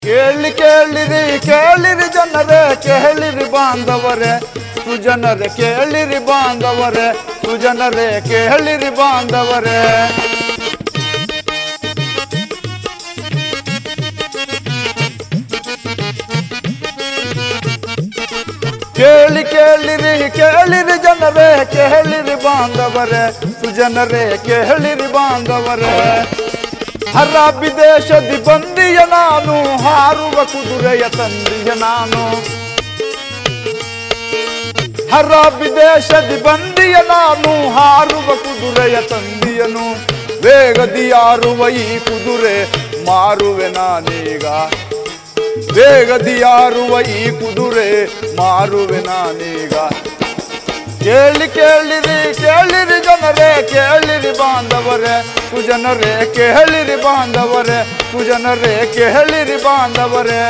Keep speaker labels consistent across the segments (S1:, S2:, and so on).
S1: ಕೇಳಿ ಕೇಳಿರಿ ಕೇಳಿರಿ ಜನರೇ ಕೇಳಿರಿ ಬಾಂಧವರೇ ಸುಜನರೇ ಕೇಳಿರಿ ಬಾಂಧವರೇ ಸುಜನರೇ ಕೇಳಿರಿ ಬಾಂಧವರೇ ಕೇಳಿ ಕೇಳಿರಿ ಕೇಳಿರಿ ಜನರೇ ಕೇಳಿರಿ ಬಾಂಧವರೇ ಸುಜನರೇ ಕೇಳಿರಿ ಬಾಂಧವರೇ ಹರ ವಿದೇಶದಿ ಬಂದಿಯ ನಾನು ಹಾರುವ ಕುದುರೆಯ ತಂದಿಯ ನಾನು ಹರ ವಿದೇಶದಿ ಬಂದಿಯ ನಾನು ಹಾರುವ ಕುದುರೆಯ ತಂದಿಯನು ವೇಗದಿ ಯಾರುವ ಈ ಕುದುರೆ ಮಾರುವೆ ನಾನೀಗ ವೇಗದಿ ಯಾರುವ ಈ ಕುದುರೆ ಮಾರುವೆ ನಾನೀಗ ಕೇಳಿ ಕೇಳಿರಿ ಕೇಳಿರಿ ಜನರೇ ಕೇಳಿರಿ ಬಾಂಧವರೇ ಸುಜನರೇ ಕೇಳಿರಿ ಬಾಂಧವರೇ ಸುಜನರೇ ಕೇಳಿರಿ ಬಾಂಧವರೇ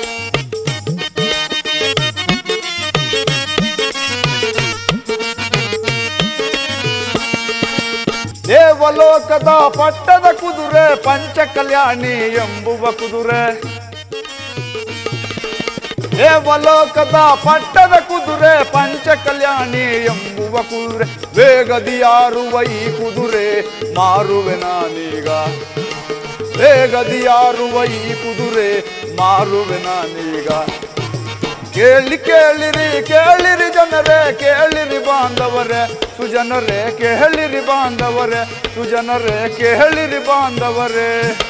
S1: ದೇವಲೋಕದ ಪಟ್ಟದ ಕುದುರೆ ಪಂಚ ಕಲ್ಯಾಣಿ ಎಂಬುವ ಕುದುರೆ ದೇವಲೋಕದ ಪಟ್ಟದ ಕುದುರೆ ಪಂಚ ಕಲ್ಯಾಣಿ ಎಂಬುವ ಕುದುರೆ ವೇಗದಿ ಯಾರುವ ಈ ಕುದುರೆ ಮಾರುವೆ ನಾನೀಗ ವೇಗದಿ ಯಾರುವ ಈ ಕುದುರೆ ಮಾರುವೆ ನಾನೀಗ ಕೇಳಿ ಕೇಳಿರಿ ಕೇಳಿರಿ ಜನರೇ ಕೇಳಿರಿ ಬಾಂಧವರೇ ಸುಜನರೇ ಕೇಳಿರಿ ಬಾಂಧವರೇ ಸುಜನರೇ ಕೇಳಿರಿ ಬಾಂಧವರೇ